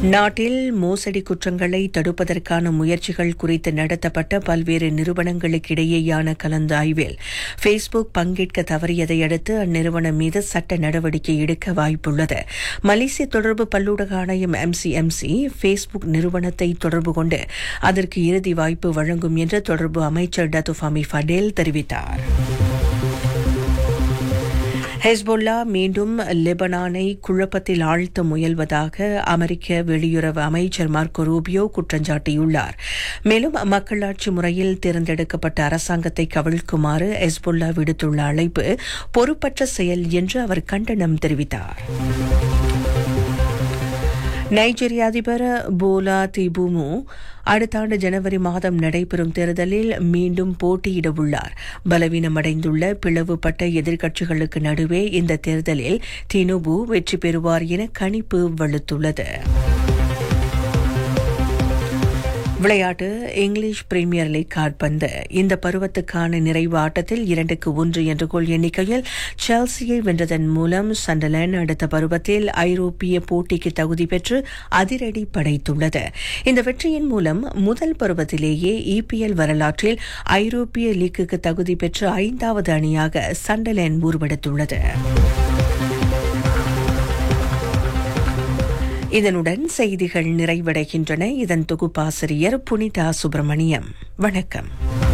நாட்டில் மோசடி குற்றங்களை தடுப்பதற்கான முயற்சிகள் குறித்து நடத்தப்பட்ட பல்வேறு நிறுவனங்களுக்கிடையேயான கலந்தாய்வில் ஃபேஸ்புக் பங்கேற்க தவறியதை அடுத்து அந்நிறுவனம் மீது சட்ட நடவடிக்கை எடுக்க வாய்ப்புள்ளது மலேசிய தொடர்பு பல்லூடக ஆணையம் எம்சிஎம்சி ஃபேஸ்புக் நிறுவனத்தை தொடர்பு கொண்டு அதற்கு இறுதி வாய்ப்பு வழங்கும் என்று தொடர்பு அமைச்சர் டத்துஃபாமி ஃபடேல் தெரிவித்தார் ஹெஸ்பொல்லா மீண்டும் லெபனானை குழப்பத்தில் ஆழ்த்த முயல்வதாக அமெரிக்க வெளியுறவு அமைச்சர் மார்க்கோ ரூபியோ குற்றஞ்சாட்டியுள்ளார் மேலும் மக்களாட்சி முறையில் தேர்ந்தெடுக்கப்பட்ட அரசாங்கத்தை கவிழ்க்குமாறு ஹெஸ்பொல்லா விடுத்துள்ள அழைப்பு பொறுப்பற்ற செயல் என்று அவர் கண்டனம் தெரிவித்தார் நைஜீரிய அதிபர் போலா திபுமு அடுத்த ஆண்டு ஜனவரி மாதம் நடைபெறும் தேர்தலில் மீண்டும் போட்டியிட உள்ளார் பலவீனமடைந்துள்ள பிளவுபட்ட எதிர்க்கட்சிகளுக்கு நடுவே இந்த தேர்தலில் தினுபு வெற்றி பெறுவார் என கணிப்பு வலுத்துள்ளது விளையாட்டு இங்கிலீஷ் பிரீமியர் லீக் கால்பந்து இந்த பருவத்துக்கான நிறைவு ஆட்டத்தில் இரண்டுக்கு ஒன்று என்ற கோல் எண்ணிக்கையில் செல்சியை வென்றதன் மூலம் சண்டர்லேண்ட் அடுத்த பருவத்தில் ஐரோப்பிய போட்டிக்கு தகுதி பெற்று அதிரடி படைத்துள்ளது இந்த வெற்றியின் மூலம் முதல் பருவத்திலேயே இபிஎல் வரலாற்றில் ஐரோப்பிய லீக்குக்கு தகுதி பெற்று ஐந்தாவது அணியாக சண்டர்லேண்ட் உருவெடுத்துள்ளது இதனுடன் செய்திகள் நிறைவடைகின்றன இதன் தொகுப்பாசிரியர் புனிதா சுப்பிரமணியம் வணக்கம்